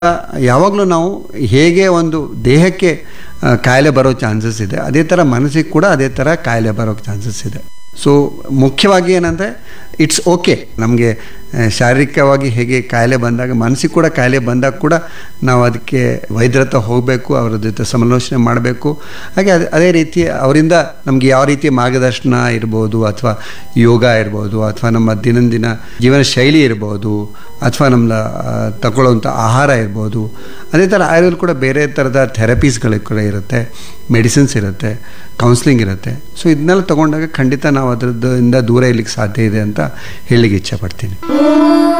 ಯಾವಾಗಲೂ ನಾವು ಹೇಗೆ ಒಂದು ದೇಹಕ್ಕೆ ಆ, ಕಾಯಿಲೆ ಬರೋ ಚಾನ್ಸಸ್ ಇದೆ ಅದೇ ಥರ ಮನಸ್ಸಿಗೆ ಕೂಡ ಅದೇ ಥರ ಕಾಯಿಲೆ ಬರೋ ಚಾನ್ಸಸ್ ಇದೆ ಸೊ ಮುಖ್ಯವಾಗಿ ಏನಂದರೆ ಇಟ್ಸ್ ಓಕೆ ನಮಗೆ ಶಾರೀರಿಕವಾಗಿ ಹೇಗೆ ಕಾಯಿಲೆ ಬಂದಾಗ ಮನಸ್ಸಿಗೆ ಕೂಡ ಕಾಯಿಲೆ ಬಂದಾಗ ಕೂಡ ನಾವು ಅದಕ್ಕೆ ವೈದ್ಯರ ಹತ್ರ ಹೋಗಬೇಕು ಅವರ ಜೊತೆ ಸಮಾಲೋಚನೆ ಮಾಡಬೇಕು ಹಾಗೆ ಅದೇ ಅದೇ ರೀತಿ ಅವರಿಂದ ನಮಗೆ ಯಾವ ರೀತಿ ಮಾರ್ಗದರ್ಶನ ಇರ್ಬೋದು ಅಥವಾ ಯೋಗ ಇರ್ಬೋದು ಅಥವಾ ನಮ್ಮ ದಿನಂದಿನ ಜೀವನ ಶೈಲಿ ಇರ್ಬೋದು ಅಥವಾ ನಮ್ಮ ತಗೊಳ್ಳೋವಂಥ ಆಹಾರ ಇರ್ಬೋದು ಅದೇ ಥರ ಆಯುರ್ವೇದ ಕೂಡ ಬೇರೆ ಥರದ ಥೆರಪೀಸ್ಗಳು ಕೂಡ ಇರುತ್ತೆ ಮೆಡಿಸಿನ್ಸ್ ಇರುತ್ತೆ ಕೌನ್ಸ್ಲಿಂಗ್ ಇರುತ್ತೆ ಸೊ ಇದನ್ನೆಲ್ಲ ತೊಗೊಂಡಾಗ ಖಂಡಿತ ನಾವು ಅದರದ್ದು ಇಂದ ದೂರ ಇರ್ಲಿಕ್ಕೆ ಸಾಧ್ಯ ಇದೆ ಅಂತ ಹೇಳಲಿಕ್ಕೆ ಇಚ್ಛೆ ಪಡ್ತೀನಿ